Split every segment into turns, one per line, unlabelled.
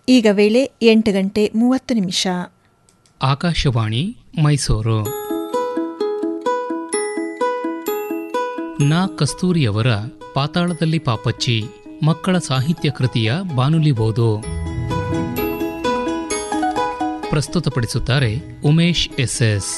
ಈಗ ವೇಳೆ ಎಂಟು ಗಂಟೆ ಮೂವತ್ತು ನಿಮಿಷ
ಆಕಾಶವಾಣಿ ಮೈಸೂರು ನಾ ಕಸ್ತೂರಿಯವರ ಪಾತಾಳದಲ್ಲಿ ಪಾಪಚ್ಚಿ ಮಕ್ಕಳ ಸಾಹಿತ್ಯ ಕೃತಿಯ ಬಾನುಲಿ ಓದು ಪ್ರಸ್ತುತಪಡಿಸುತ್ತಾರೆ ಉಮೇಶ್ ಎಸ್ಎಸ್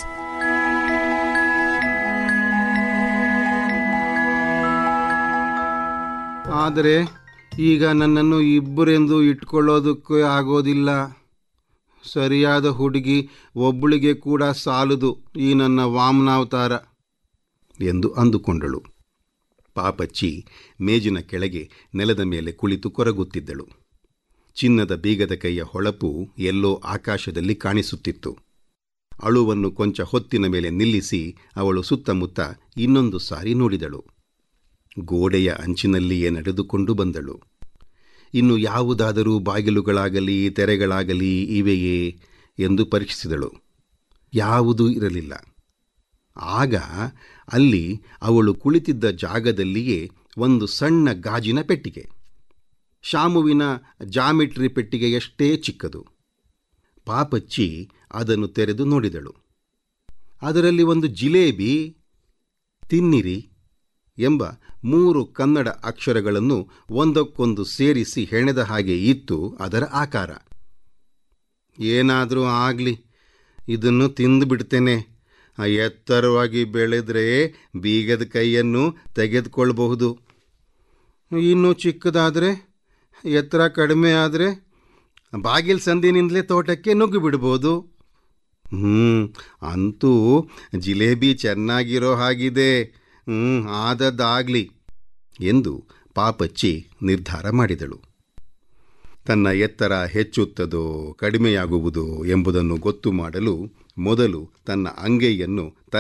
ಆದರೆ ಈಗ ನನ್ನನ್ನು ಇಬ್ಬರೆಂದು ಇಟ್ಕೊಳ್ಳೋದಕ್ಕೆ ಆಗೋದಿಲ್ಲ ಸರಿಯಾದ ಹುಡುಗಿ ಒಬ್ಬಳಿಗೆ ಕೂಡ ಸಾಲದು ಈ ನನ್ನ ವಾಮನಾವತಾರ ಎಂದು ಅಂದುಕೊಂಡಳು ಪಾಪಚ್ಚಿ ಮೇಜಿನ ಕೆಳಗೆ ನೆಲದ ಮೇಲೆ ಕುಳಿತು ಕೊರಗುತ್ತಿದ್ದಳು ಚಿನ್ನದ ಬೀಗದ ಕೈಯ ಹೊಳಪು ಎಲ್ಲೋ ಆಕಾಶದಲ್ಲಿ ಕಾಣಿಸುತ್ತಿತ್ತು ಅಳುವನ್ನು ಕೊಂಚ ಹೊತ್ತಿನ ಮೇಲೆ ನಿಲ್ಲಿಸಿ ಅವಳು ಸುತ್ತಮುತ್ತ ಇನ್ನೊಂದು ಸಾರಿ ನೋಡಿದಳು ಗೋಡೆಯ ಅಂಚಿನಲ್ಲಿಯೇ ನಡೆದುಕೊಂಡು ಬಂದಳು ಇನ್ನು ಯಾವುದಾದರೂ ಬಾಗಿಲುಗಳಾಗಲಿ ತೆರೆಗಳಾಗಲಿ ಇವೆಯೇ ಎಂದು ಪರೀಕ್ಷಿಸಿದಳು ಯಾವುದೂ ಇರಲಿಲ್ಲ ಆಗ ಅಲ್ಲಿ ಅವಳು ಕುಳಿತಿದ್ದ ಜಾಗದಲ್ಲಿಯೇ ಒಂದು ಸಣ್ಣ ಗಾಜಿನ ಪೆಟ್ಟಿಗೆ ಶಾಮುವಿನ ಜಾಮಿಟ್ರಿ ಪೆಟ್ಟಿಗೆಯಷ್ಟೇ ಚಿಕ್ಕದು ಪಾಪಚ್ಚಿ ಅದನ್ನು ತೆರೆದು ನೋಡಿದಳು ಅದರಲ್ಲಿ ಒಂದು ಜಿಲೇಬಿ ತಿನ್ನಿರಿ ಎಂಬ ಮೂರು ಕನ್ನಡ ಅಕ್ಷರಗಳನ್ನು ಒಂದಕ್ಕೊಂದು ಸೇರಿಸಿ ಹೆಣೆದ ಹಾಗೆ ಇತ್ತು ಅದರ ಆಕಾರ ಏನಾದರೂ ಆಗಲಿ ಇದನ್ನು ತಿಂದು ಬಿಡ್ತೇನೆ ಎತ್ತರವಾಗಿ ಬೆಳೆದ್ರೆ ಬೀಗದ ಕೈಯನ್ನು ತೆಗೆದುಕೊಳ್ಬಹುದು ಇನ್ನೂ ಚಿಕ್ಕದಾದರೆ ಎತ್ತರ ಕಡಿಮೆ ಆದರೆ ಬಾಗಿಲು ಸಂದಿನಿಂದಲೇ ತೋಟಕ್ಕೆ ನುಗ್ಗಿ ಬಿಡ್ಬೋದು ಹ್ಞೂ ಅಂತೂ ಜಿಲೇಬಿ ಚೆನ್ನಾಗಿರೋ ಹಾಗಿದೆ ಹ್ಞೂ ಆದದ್ದಾಗಲಿ ಎಂದು ಪಾಪಚ್ಚಿ ನಿರ್ಧಾರ ಮಾಡಿದಳು ತನ್ನ ಎತ್ತರ ಹೆಚ್ಚುತ್ತದೋ ಕಡಿಮೆಯಾಗುವುದೋ ಎಂಬುದನ್ನು ಗೊತ್ತು ಮಾಡಲು ಮೊದಲು ತನ್ನ ಅಂಗೈಯನ್ನು